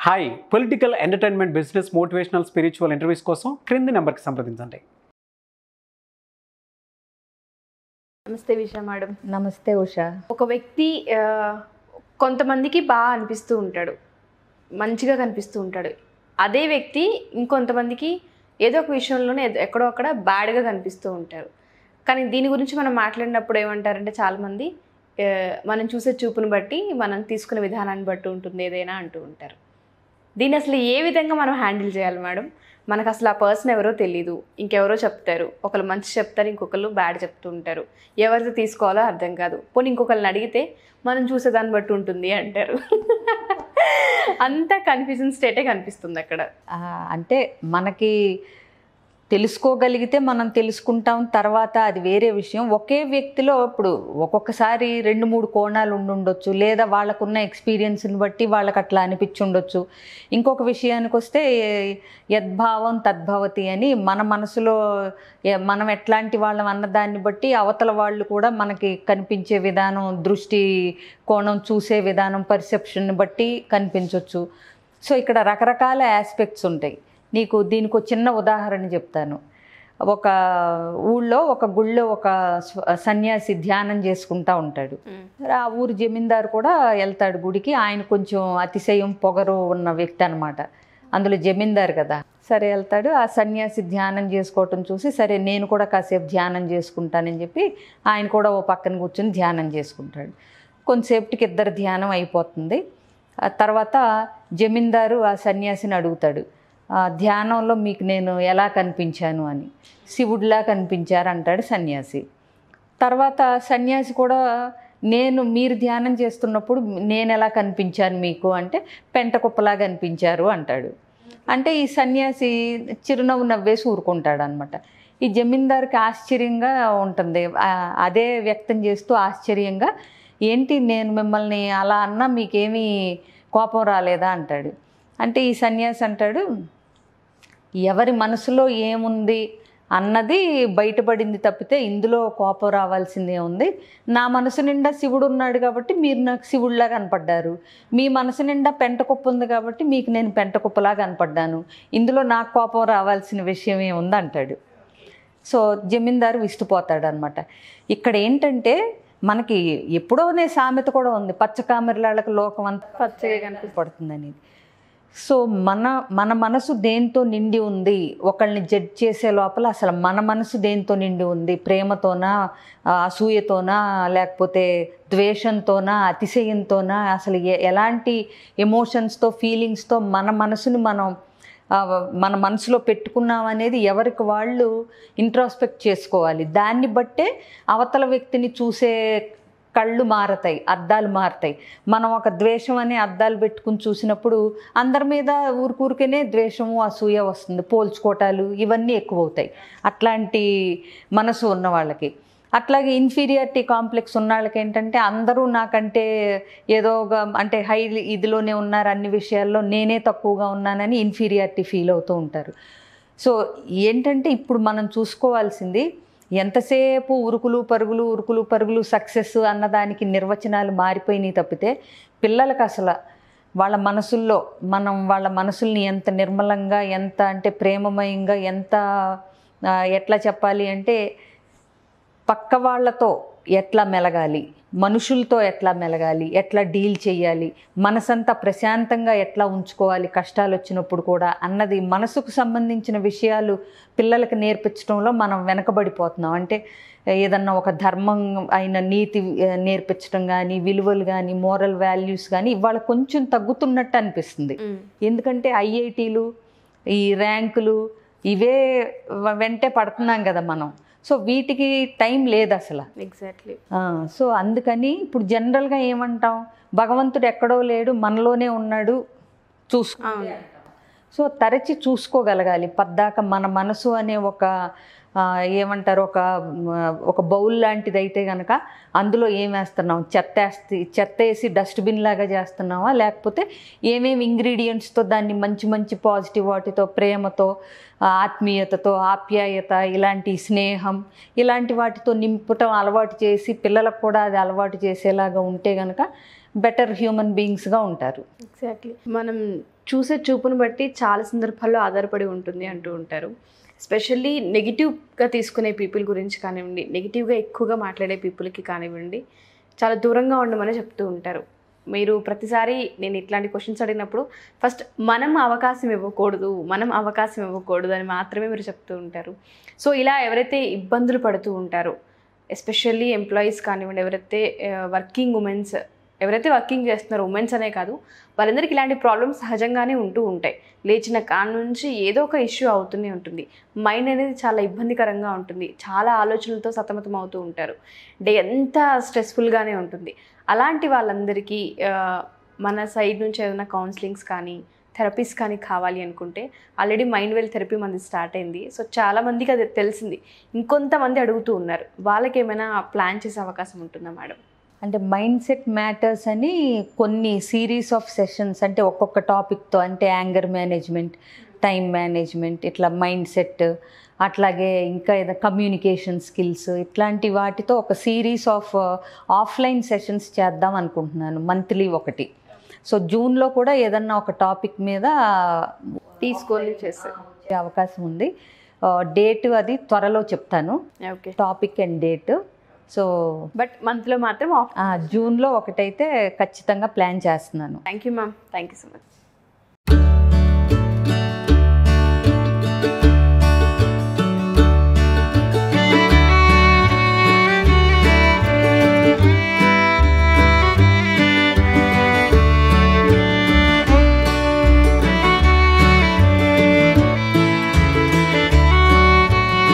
hi political entertainment business motivational spiritual interviews కోసం క్రింది నెంబర్కి సంప్రదించండి నమస్తే విష మేడం నమస్తే ఉషా ఒక వ్యక్తి ఆ, కొంతమందికి బాగా అనిపిస్తూ ఉంటాడు మంచిగా కనిపిస్తూ ఉంటాడు అదే వ్యక్తి ఇంకొంతమందికి ఏదో ఒక విషయంలోనే ఏదో- ఎక్కడో అక్కడ బ్యాడ్గా కనిపిస్తూ ఉంటారు కానీ దీని గురించి మనం మాట్లాడినప్పుడు ఏమంటారంటే చాలామంది ఆ, మనం చూసే చూపుని బట్టి మనం తీసుకునే విధానాన్ని బట్టి ఉంటుంది ఏదైనా అంటూ ఉంటారు దీన్ని అసలు ఏ విధంగా మనం హ్యాండిల్ చేయాలి మేడం మనకు అసలు ఆ పర్సన్ ఎవరో తెలీదు ఇంకెవరో చెప్తారు ఒకరు మంచి చెప్తారు ఇంకొకరు బ్యాడ్ చెప్తూ ఉంటారు ఎవరిది తీసుకోవాలో అర్థం కాదు పోనీ ఇంకొకరిని అడిగితే మనం చూసేదాన్ని బట్టి ఉంటుంది అంటారు అంతా కన్ఫ్యూజన్ స్టేటే కనిపిస్తుంది అక్కడ ఆ, అంటే మనకి తెలుసుకోగలిగితే మనం తెలుసుకుంటాం తర్వాత అది వేరే విషయం ఒకే వ్యక్తిలో ఇప్పుడు ఒక్కొక్కసారి రెండు మూడు కోణాలు ఉండుండొచ్చు లేదా వాళ్ళకున్న ఎక్స్పీరియన్స్ని బట్టి వాళ్ళకి అట్లా అనిపించి ఉండొచ్చు ఇంకొక విషయానికి వస్తే యద్భావం తద్భవతి అని మన మనసులో ఏ- మనం ఎట్లాంటి వాళ్ళం అన్నదాన్ని బట్టి అవతల వాళ్ళు కూడా మనకి కనిపించే విధానం దృష్టి కోణం చూసే విధానం పర్సెప్షన్ని బట్టి కనిపించవచ్చు సో ఇక్కడ రకరకాల ఆస్పెక్ట్స్ ఉంటాయి నీకు దీనికి ఒక చిన్న ఉదాహరణ చెప్తాను ఒక ఊళ్ళో ఒక గుళ్ళో ఒక స్వ- సన్యాసి ధ్యానం చేసుకుంటా ఉంటాడు ఆ ఊరు జమీందారు కూడా వెళ్తాడు గుడికి ఆయన కొంచెం అతిశయం పొగరు ఉన్న వ్యక్తి అనమాట అందులో జమీందారు కదా సరే వెళ్తాడు ఆ సన్యాసి ధ్యానం చేసుకోవటం చూసి సరే నేను కూడా కాసేపు ధ్యానం చేసుకుంటానని చెప్పి ఆయన కూడా ఓ పక్కన కూర్చొని ధ్యానం చేసుకుంటాడు కొంతసేపటికి ఇద్దరు ధ్యానం అయిపోతుంది ఆ తర్వాత జమీందారు ఆ సన్యాసిని అడుగుతాడు "ఆ ధ్యానంలో మీకు నేను ఎలా కనిపించాను అని శివుడిలా కనిపించారు అంటాడు సన్యాసి తర్వాత సన్యాసి కూడా నేను మీరు ధ్యానం చేస్తున్నప్పుడు నేను ఎలా కనిపించాను మీకు అంటే పెంట కుప్పలా కనిపించారు అంటాడు అంటే ఈ సన్యాసి చిరునవ్వు నవ్వేసి ఊరుకుంటాడు అనమాట ఈ జమీందారుకి ఆశ్చర్యంగా ఉంటుంది ఆ, అదే వ్యక్తం చేస్తూ ఆశ్చర్యంగా ఏంటి నేను మిమ్మల్ని అలా అన్నా మీకేమీ కోపం రాలేదా అంటాడు అంటే ఈ సన్యాసి అంటాడు ఎవరి మనసులో ఏముంది అన్నది బయటపడింది తప్పితే ఇందులో కోపం రావాల్సిందే ఉంది నా మనసు నిండా శివుడు ఉన్నాడు కాబట్టి మీరు నాకు శివుడిలా కనపడ్డారు మీ మనసు నిండా పెంట కుప్ప ఉంది కాబట్టి మీకు నేను పెంట కుప్పలా కనపడ్డాను ఇందులో నాకు కోపం రావాల్సిన విషయం ఏముంది అంటాడు సో జమీందారు విస్తుపోతాడు అనమాట ఇక్కడ ఏంటంటే మనకి ఎప్పుడోనే సామెత కూడా ఉంది పచ్చ కామెరలాళ్ళకి లోకం అంతా పచ్చగా కనిపిస్తుంది పడుతుందని సో మన మన మనసు దేంతో నిండి ఉంది ఒకళ్ళని జడ్జ్ చేసే లోపల అసలు మన మనసు దేంతో నిండి ఉంది ప్రేమతోనా ఆ, అసూయతోనా లేకపోతే ద్వేషంతోనా అతిశయంతోనా అసలు ఎ- ఎలాంటి ఎమోషన్స్తో ఫీలింగ్స్తో మన మనసుని మనం ఆ, మన మనసులో పెట్టుకున్నాం అనేది ఎవరికి వాళ్ళు ఇంట్రాస్పెక్ట్ చేసుకోవాలి దాన్ని బట్టే అవతల వ్యక్తిని చూసే కళ్ళు మారతాయి అద్దాలు మారతాయి మనం ఒక ద్వేషం అనే అద్దాలు పెట్టుకుని చూసినప్పుడు అందరి మీద ఊరికూరికనే ద్వేషము అసూయ వస్తుంది పోల్చుకోవటాలు ఇవన్నీ ఎక్కువ అవుతాయి అట్లాంటి మనసు ఉన్న వాళ్ళకి అట్లాగే ఇన్ఫీరియారిటీ కాంప్లెక్స్ ఉన్న వాళ్ళకి ఏంటంటే అందరూ నాకంటే ఏదో ఒక అంటే హై ఇదిలోనే ఉన్నారు అన్ని విషయాల్లో నేనే తక్కువగా ఉన్నానని ఇన్ఫీరియారిటీ ఫీల్ అవుతూ ఉంటారు సో ఏంటంటే ఇప్పుడు మనం చూసుకోవాల్సింది ఎంతసేపు ఉరుకులు పరుగులు ఉరుకులు పరుగులు సక్సెస్ అన్నదానికి నిర్వచనాలు మారిపోయినాయి తప్పితే పిల్లలకు అసలు వాళ్ళ మనసుల్లో మనం వాళ్ళ మనసుల్ని ఎంత నిర్మలంగా ఎంత అంటే ప్రేమమయంగా ఎంత ఆ, ఎట్లా చెప్పాలి అంటే పక్క వాళ్ళతో ఎట్లా మెలగాలి మనుషులతో ఎట్లా మెలగాలి ఎట్లా డీల్ చేయాలి మనసంతా ప్రశాంతంగా ఎట్లా ఉంచుకోవాలి కష్టాలు వచ్చినప్పుడు కూడా అన్నది మనసుకు సంబంధించిన విషయాలు పిల్లలకు నేర్పించడంలో మనం వెనకబడిపోతున్నాం అంటే ఏదన్నా ఒక ధర్మం అయిన నీతి ఆ, నేర్పించడం కానీ విలువలు కానీ మోరల్ వాల్యూస్ కానీ ఇవాళ కొంచెం తగ్గుతున్నట్టు అనిపిస్తుంది ఎందుకంటే ఐఐటీలు ఈ ర్యాంకులు ఇవే వ- వెంటే పడుతున్నాం కదా మనం సో వీటికి టైం లేదు అసలు ఎగ్జాక్ట్లీ ఆ, సో అందుకని ఇప్పుడు జనరల్గా ఏమంటాం భగవంతుడు ఎక్కడో లేడు మనలోనే ఉన్నాడు చూసుకో అవును సో తరచి చూసుకోగలగాలి పద్దాక మన మనసు అనే ఒక ఆ, ఏమంటారు ఒక మ, ఒక బౌల్ లాంటిది అయితే కనుక అందులో ఏం వేస్తున్నాం చెత్త వేస్తే చెత్త వేసి డస్ట్బిన్ లాగా చేస్తున్నావా లేకపోతే ఏమేమి ఇంగ్రీడియంట్స్తో దాన్ని మంచి మంచి పాజిటివ్ వాటితో ప్రేమతో ఆ, ఆత్మీయతతో ఆప్యాయత ఇలాంటి స్నేహం ఇలాంటి వాటితో నింపటం అలవాటు చేసి పిల్లలకు కూడా అది అలవాటు చేసేలాగా ఉంటే కనుక బెటర్ హ్యూమన్ బీయింగ్స్గా ఉంటారు ఎగ్జాక్ట్లీ మనం చూసే చూపును బట్టి చాలా సందర్భాల్లో ఆధారపడి ఉంటుంది అంటూ ఉంటారు ఎస్పెషల్లీ నెగిటివ్గా తీసుకునే పీపుల్ గురించి కానివ్వండి నెగిటివ్గా ఎక్కువగా మాట్లాడే పీపుల్కి కానివ్వండి చాలా దూరంగా ఉండమని చెప్తూ ఉంటారు మీరు ప్రతిసారి నేను ఇట్లాంటి క్వశ్చన్స్ అడిగినప్పుడు ఫస్ట్ మనం అవకాశం ఇవ్వకూడదు మనం అవకాశం ఇవ్వకూడదు అని మాత్రమే మీరు చెప్తూ ఉంటారు సో ఇలా ఎవరైతే ఇబ్బందులు పడుతూ ఉంటారో ఎస్పెషల్లీ ఎంప్లాయీస్ కానివ్వండి ఎవరైతే వర్కింగ్ ఉమెన్స్ ఎవరైతే వర్కింగ్ చేస్తున్నారో ఉమెన్స్ అనే కాదు వాళ్ళందరికీ ఇలాంటి ప్రాబ్లమ్స్ సహజంగానే ఉంటూ ఉంటాయి లేచిన కాడ నుంచి ఏదో ఒక ఇష్యూ అవుతూనే ఉంటుంది మైండ్ అనేది చాలా ఇబ్బందికరంగా ఉంటుంది చాలా ఆలోచనలతో సతమతం అవుతూ ఉంటారు డే ఎంత స్ట్రెస్ఫుల్గానే ఉంటుంది అలాంటి వాళ్ళందరికీ ఆ, మన సైడ్ నుంచి ఏదైనా కౌన్సిలింగ్స్ కానీ థెరపీస్ కానీ కావాలి అనుకుంటే ఆల్రెడీ మైండ్ వెల్ థెరపీ మనది స్టార్ట్ అయింది సో చాలా మందికి అది తెలిసింది ఇంకొంతమంది అడుగుతూ ఉన్నారు వాళ్ళకి ఏమైనా ప్లాన్ చేసే అవకాశం ఉంటుందా మేడం అంటే మైండ్ సెట్ మ్యాటర్స్ అని కొన్ని సిరీస్ ఆఫ్ సెషన్స్ అంటే ఒక్కొక్క టాపిక్తో అంటే యాంగర్ మేనేజ్మెంట్ టైం మేనేజ్మెంట్ ఇట్లా మైండ్ సెట్ అట్లాగే ఇంకా ఏదో కమ్యూనికేషన్ స్కిల్స్ ఇట్లాంటి వాటితో ఒక సిరీస్ ఆఫ్ ఆఫ్లైన్ సెషన్స్ చేద్దాం అనుకుంటున్నాను మంత్లీ ఒకటి సో జూన్లో కూడా ఏదన్నా ఒక టాపిక్ మీద తీసుకొని చేస్తారు వచ్చే అవకాశం ఉంది డేట్ అది త్వరలో చెప్తాను okay topic and date so but మంత్లో మాత్రం ఆఫ్ ఆ, జూన్లో ఒకటైతే ఖచ్చితంగా ప్లాన్ చేస్తున్నాను thank you ma'am thank you so much